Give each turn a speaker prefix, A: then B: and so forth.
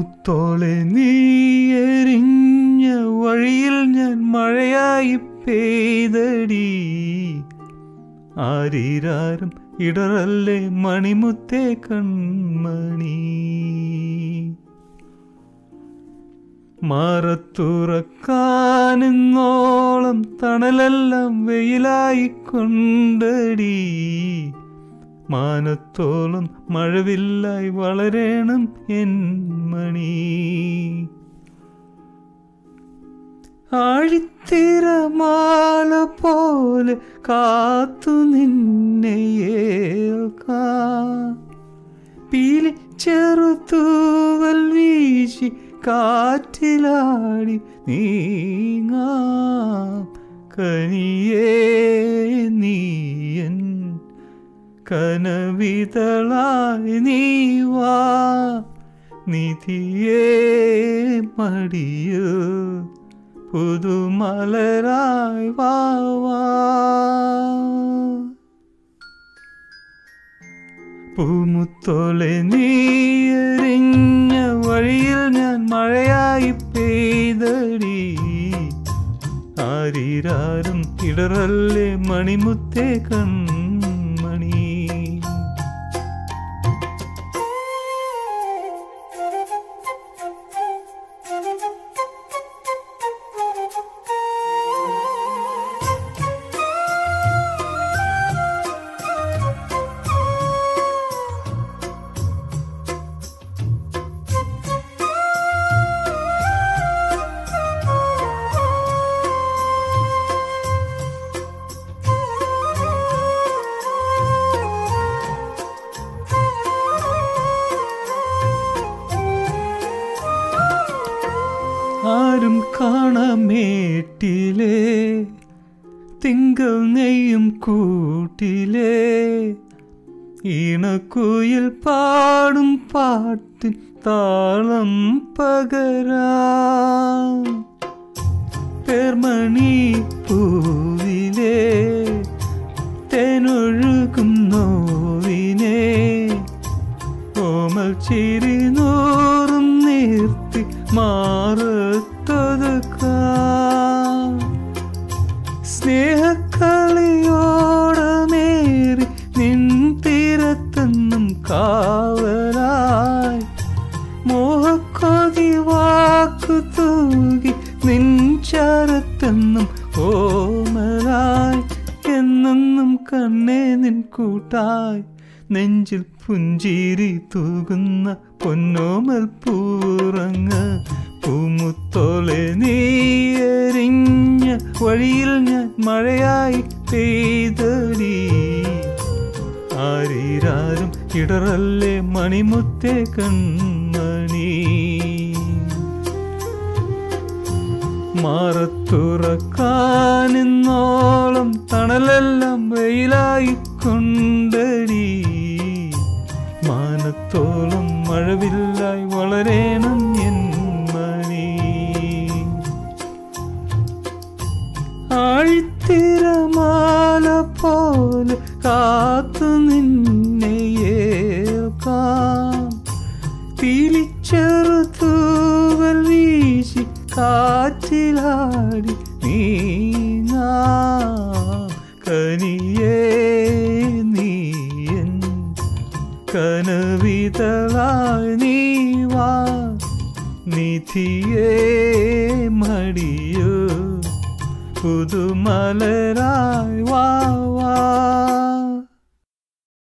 A: പൂമുത്തോളെ നീ എരിഞ്ഞ വഴിയിൽ ഞാൻ മഴയായി പെയ്തടി ആരീരാരും ഇടറല്ലേ മണിമുത്തേ കൺമണി മാറത്തുറക്കാനെന്നോളം തണലെല്ലാം വെയിലായി കൊണ്ടടി മാനത്തോളം മഴവില്ലായി വളരണം എൻ മണി ആഴിത്തിരമാല പോലെ കാത്തു നിന്നെ ഏൽക്കാം പീലി ചെറുതൂവൽ വീശി കാറ്റിലാടി നീങ്ങാം കനിയേ നീയൻ കനവിതളായി നീ വാ നിധിയേ മടിയൂ പുതുമലരായി വാ വാ പൂമുത്തോളെ നീയെറിഞ്ഞ വഴിയിൽ ഞാൻ മഴയായി പെയ്തടി ആരീരാരും ഇടറല്ലേ മണിമുത്തേ കൺമണി ആരും കാണമേട്ടിലേ തിങ്കൾ നെയ്യും കൂട്ടിലേ ഈണക്കുയിൽ പാടും പാട്ടിൻ താളം പകരാ പേർമണി പൂവിലേ തേനൊഴുകും നോവിനെ ഓമൽ ചിരി നൂറും നിർത്തി മാറത്തൊതുക്കാം സ്നേഹക്കളിയോടമേറി നിൻ തീരത്തെന്നും കാവലായി മോഹക്കൊതി വാക്കു തൂകി നിൻ ചരത്തെന്നും ഓമലായി എന്നെന്നും കണ്ണേ നിൻ കൂട്ടായി നെഞ്ചിൽ പുഞ്ചിരി തൂകുന്ന പൊന്നോമൽ പൂറങ്ങ് പൂമുത്തോലെ നീയെറിഞ്ഞ വഴിയിൽ ഞാൻ മഴയായി പെയ്തടി ആരീരാരും ഇടറല്ലേ മണിമുത്തേ കൺമണി മാറത്തുറക്കാനെന്നോളം തണലെല്ലാം വെയിലായി കൊണ്ടടി മാനത്തോളം മഴവില്ലായി വളരേണം എൻ മണി ആഴ്ത്തിരമാല പോലെ കാത്തു നിന്നെ ഏൽക്കാം തിരിച്ചെറുതൂവൽ വീശി കാറ്റിലാടി നീങ്ങാ കനിയേ നീയൻ കനവിതളായി നീ വാ നിധിയേ മടിയോ പുതുമലരായി വാ വാ